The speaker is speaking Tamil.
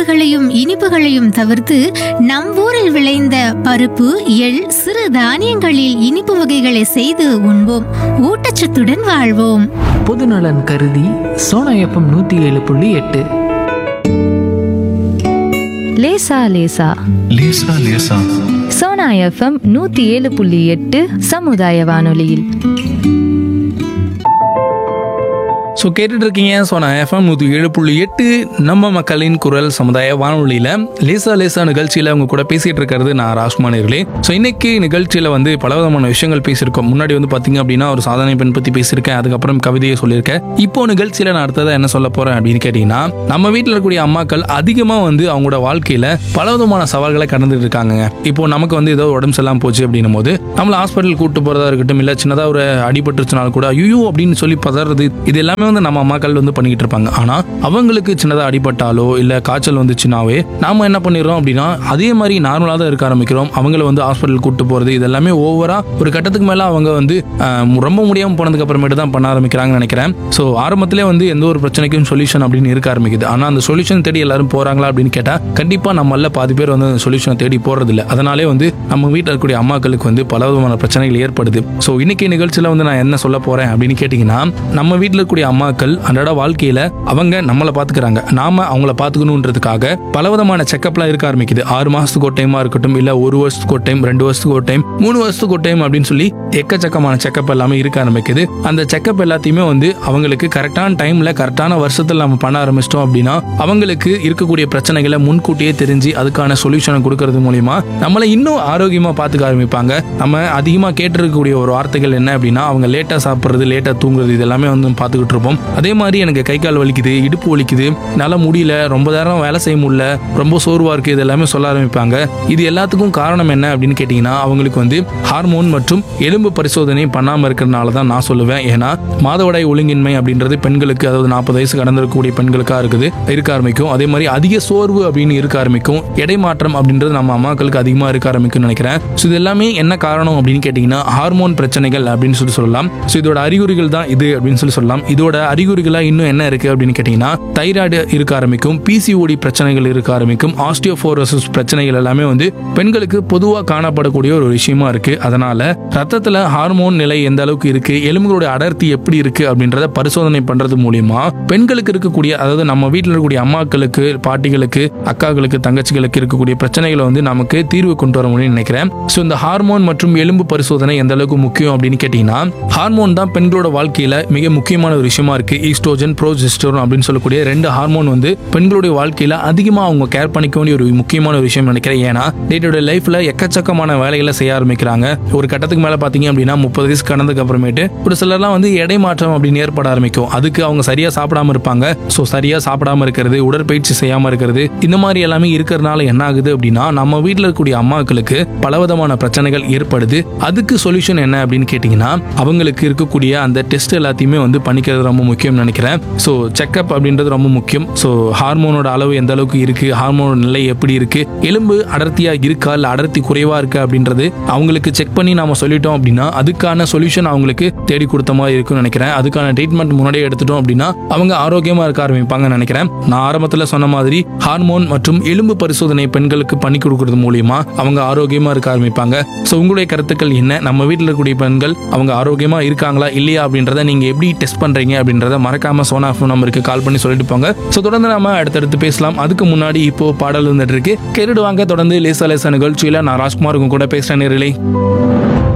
துவர்ப்புகளையும் இனிப்புகளையும் தவிர்த்து நம் ஊரில் விளைந்த பருப்பு எள் சிறு தானியங்களில் இனிப்பு வகைகளை செய்து உண்போம் ஊட்டச்சத்துடன் வாழ்வோம் பொதுநலன் கருதி சோனா எஃப்எம் நூற்றி ஏழு புள்ளி எட்டு லேசா லேசா லேசா லேசா சோனா எஃப்எம் நூத்தி ஏழு புள்ளி எட்டு சமுதாய வானொலியில் ஸோ கேட்டுட்டு இருக்கீங்க ஸோ நான் எஃப்எம் நூற்றி ஏழு புள்ளி எட்டு நம்ம மக்களின் குரல் சமுதாய வானொலியில் லேசா லேசா நிகழ்ச்சியில் அவங்க கூட பேசிகிட்டு இருக்கிறது நான் ராஜ்குமார்களே ஸோ இன்னைக்கு நிகழ்ச்சியில் வந்து பலவிதமான விஷயங்கள் பேசியிருக்கோம் முன்னாடி வந்து பார்த்தீங்க அப்படின்னா ஒரு சாதனை பெண் பற்றி பேசியிருக்கேன் அதுக்கப்புறம் கவிதையை சொல்லியிருக்கேன் இப்போ நிகழ்ச்சியில் நான் அடுத்ததாக என்ன சொல்ல போகிறேன் அப்படின்னு கேட்டிங்கன்னா நம்ம வீட்டில் இருக்கக்கூடிய அம்மாக்கள் அதிகமாக வந்து அவங்களோட வாழ்க்கையில் பலவிதமான சவால்களை கடந்துட்டு இருக்காங்க இப்போ நமக்கு வந்து ஏதோ உடம்பு சரியில்லாம போச்சு அப்படின்னும் போது நம்மளை ஹாஸ்பிட்டல் கூட்டு போகிறதா இருக்கட்டும் இல்லை சின்னதாக ஒரு அடிபட்டுருச்சுனாலும் கூட ஐயோ அப்படின்னு சொல்லி பதறது இது எல்லாமே வந்து நம்ம அம்மாக்கள் வந்து பண்ணிக்கிட்டு இருப்பாங்க ஆனால் அவங்களுக்கு சின்னதாக அடிபட்டாலோ இல்லை காய்ச்சல் வந்துச்சுனாவே நாம என்ன பண்ணிடுறோம் அப்படின்னா அதே மாதிரி நார்மலாக தான் இருக்க ஆரம்பிக்கிறோம் அவங்கள வந்து ஹாஸ்பிட்டல் கூட்டு போகிறது இது எல்லாமே ஓவரா ஒரு கட்டத்துக்கு மேலே அவங்க வந்து ஆஹ், ரொம்ப முடியாமல் போனதுக்கு அப்புறமேட்டு தான் பண்ண ஆரம்பிக்கிறாங்கன்னு நினைக்கிறேன் ஸோ ஆரம்பத்திலே வந்து எந்த ஒரு பிரச்சனைக்கும் சொல்யூஷன் அப்படின்னு இருக்க ஆரம்பிக்குது ஆனால் அந்த சொல்யூஷன் தேடி எல்லாரும் போகிறாங்களா அப்படின்னு கேட்டால் கண்டிப்பாக நம்மள பாதி பேர் வந்து அந்த சொல்யூஷனை தேடி போகிறதில்ல அதனாலே வந்து நம்ம வீட்டில் இருக்கக்கூடிய அம்மாக்களுக்கு வந்து பல விதமான பிரச்சனைகள் ஏற்படுது ஸோ இன்னைக்கு நிகழ்ச்சியில் வந்து நான் என்ன சொல்ல போகிறேன் அப்படின்னு கேட்டிங்கன்னா நம்ம வீட்டில் இருக்கக்கூடிய அம்மாக்கள் அன்றாட வாழ்க்கையில் அவங்க நம்மளை பார்த்துக்கிறாங்க நாம அவங்கள பார்த்துக்கணுன்றதுக்காக பலவிதமான செக்கப்லாம் இருக்க ஆரம்பிக்குது ஆறு மாதத்துக்கு ஒரு டைமாக இருக்கட்டும் இல்லை ஒரு வருஷத்துக்கு ஒரு டைம் ரெண்டு வருஷத்துக்கு ஒரு டைம் மூணு வருஷத்துக்கு ஒரு டைம் அப்படின்னு சொல்லி எக்கச்சக்கமான செக்கப் எல்லாமே இருக்க ஆரம்பிக்குது அந்த செக்கப் எல்லாத்தையுமே வந்து அவங்களுக்கு கரெக்டான டைமில் கரெக்டான வருஷத்தில் நம்ம பண்ண ஆரம்பிச்சிட்டோம் அப்படின்னா அவங்களுக்கு இருக்கக்கூடிய பிரச்சனைகளை முன்கூட்டியே தெரிஞ்சு அதுக்கான சொல்யூஷனை கொடுக்கறது மூலியமா நம்மளை இன்னும் ஆரோக்கியமாக பார்த்துக்க ஆரம்பிப்பாங்க நம்ம அதிகமாக கேட்டிருக்கக்கூடிய ஒரு வார்த்தைகள் என்ன அப்படின்னா அவங்க லேட்டாக சாப்பிட்றது லேட்டாக தூங்குறது இது எல்லாமே வந்து பார்த்துக்கிட்டு இருப்போம் அதே மாதிரி எனக்கு கை கால் வலிக்குது இடுப்பு வலிக்குது என்னால் முடியல ரொம்ப நேரம் வேலை செய்ய முடியல ரொம்ப சோர்வாக இருக்குது இது எல்லாமே சொல்ல ஆரம்பிப்பாங்க இது எல்லாத்துக்கும் காரணம் என்ன அப்படின்னு கேட்டிங்கன்னா அவங்களுக்கு வந்து ஹார்மோன் மற்றும் எலும்பு பரிசோதனை பண்ணாமல் இருக்கிறனால தான் நான் சொல்லுவேன் ஏன்னா மாதவிடாய் ஒழுங்கின்மை அப்படின்றது பெண்களுக்கு அதாவது நாற்பது வயசு கடந்திருக்கக்கூடிய பெண்களுக்காக இருக்குது இருக்க ஆரம்பிக்கும் அதே மாதிரி அதிக சோர்வு அப்படின்னு இருக்க ஆரம்பிக்கும் எடை மாற்றம் அப்படின்றது நம்ம அம்மாக்களுக்கு அதிகமாக இருக்க ஆரம்பிக்கும்னு நினைக்கிறேன் ஸோ இது எல்லாமே என்ன காரணம் அப்படின்னு கேட்டிங்கன்னா ஹார்மோன் பிரச்சனைகள் அப்படின்னு சொல்லி சொல்லலாம் ஸோ இதோட அறிகுறிகள் தான் இது அப்படின்னு சொல்லி சொல்லலாம் இதோட அறிகுறிகளாக இன்னும் என்ன இருக்கு அப்படின்னு கேட்டிங்கன்னா தைராய்டு இருக்க ஆரம்பிக்கும் பிசிஓடி பிரச்சனைகள் இருக்க ஆரம்பிக்கும் ஆஸ்டியோஃபோரோசிஸ் பிரச்சனைகள் எல்லாமே வந்து பெண்களுக்கு பொதுவாக காணப்படக்கூடிய ஒரு விஷயமா இருக்கு அதனால ரத்தத்துல ஹார்மோன் நிலை எந்த அளவுக்கு இருக்கு எலும்புகளோட அடர்த்தி எப்படி இருக்கு அப்படின்றத பரிசோதனை பண்றது மூலியமா பெண்களுக்கு இருக்கக்கூடிய அதாவது நம்ம வீட்டில் இருக்கக்கூடிய அம்மாக்களுக்கு பாட்டிகளுக்கு அக்காக்களுக்கு தங்கச்சிகளுக்கு இருக்கக்கூடிய பிரச்சனைகளை வந்து நமக்கு தீர்வு கொண்டு வர முடியும்னு நினைக்கிறேன் ஸோ இந்த ஹார்மோன் மற்றும் எலும்பு பரிசோதனை எந்த அளவுக்கு முக்கியம் அப்படின்னு கேட்டிங்கன்னா ஹார்மோன் தான் பெண்களோட வாழ்க்கையில மிக முக்கியமான ஒரு விஷயமா இருக்கு ஈஸ்ட்ரோஜன் ப்ரோஜெஸ்டரோன் அப்படின்னு சொல்லக்கூடிய ரெண்டு ஹார்மோன் வந்து பெண்களுடைய வாழ்க்கையில அதிகமா அவங்க கேர் பண்ணிக்க வேண்டிய ஒரு முக்கியமான ஒரு விஷயம் நினைக்கிறேன் ஏன்னா டே டு டே லைஃப்ல எக்கச்சக்கமான வேலைகளை செய்ய ஆரம்பிக்கிறாங்க ஒரு கட்டத்துக்கு மேல பாத்தீங்க அப்படின்னா முப்பது வயசு கடந்ததுக்கு அப்புறமேட்டு ஒரு சிலர்லாம் வந்து எடை மாற்றம் அப்படின்னு ஏற்பட ஆரம்பிக்கும் அதுக்கு அவங்க சரியா சாப்பிடாம இருப்பாங்க ஸோ சரியா சாப்பிடாம இருக்கிறது உடற்பயிற்சி செய்யாம இருக்கிறது இந்த மாதிரி எல்லாமே இருக்கிறதுனால என்ன ஆகுது அப்படின்னா நம்ம வீட்டில் இருக்கக்கூடிய அம்மாக்களுக்கு பலவிதமான பிரச்சனைகள் ஏற்படுது அதுக்கு சொல்யூஷன் என்ன அப்படின்னு கேட்டிங்கன்னா அவங்களுக்கு இருக்கக்கூடிய அந்த டெஸ்ட் எல்லாத்தையுமே வந்து பண்ணிக்கிறது ரொம்ப முக்கியம் நினைக்கிறேன் ஸோ செக்கப் அப்படின்றது ரொம்ப முக்கியம் ஸோ ஹார்மோனோட அளவு எந்த அளவுக்கு இருக்கு ஹார்மோனோட நிலை எப்படி இருக்கு எலும்பு அடர்த்தியா இருக்கா இல்லை அடர்த்தி குறைவா இருக்கா அப்படின்றது அவங்களுக்கு செக் பண்ணி நாம சொல்லிட்டோம் அப்படின்னா அதுக்கான சொல்யூஷன் அவங்களுக்கு தேடி கொடுத்த மாதிரி இருக்கும்னு நினைக்கிறேன் அதுக்கான ட்ரீட்மெண்ட் முன்னாடியே எடுத்துட்டோம் அப்படின்னா அவங்க ஆரோக்கியமா இருக்க ஆரம்பிப்பாங்கன்னு நினைக்கிறேன் நான் ஆரம்பத்தில் சொன்ன மாதிரி ஹார்மோன் மற்றும் எலும்பு பரிசோதனை பெண்களுக்கு பண்ணி கொடுக்கறது மூலியமா அவங்க ஆரோக்கியமா இருக்க ஆரம்பிப்பாங்க ஸோ உங்களுடைய கருத்துக்கள் என்ன நம்ம வீட்டில் இருக்கக்கூடிய பெண்கள் அவங்க ஆரோக்கியமா இருக்காங்களா இல்லையா அப்படின்றத நீங்க எப்படி டெஸ்ட் பண்றீங்க அப்படின்றத மறக்காம சோனா ஃபோன் நம்பருக்கு கால் பண்ணி சொல்லிட்டு போங்க ஸோ தொடர்ந்து நாம அடுத்தடுத்து பேசலாம் அதுக்கு முன்னாடி இப்போ பாடல் வந்துட்டு இருக்கு கேட்டுடுவாங்க தொடர்ந்து லேசா லேசா நிகழ்ச்சியில நான் ராஜ்குமார் உங்க கூட பேசுறேன் நேரிலே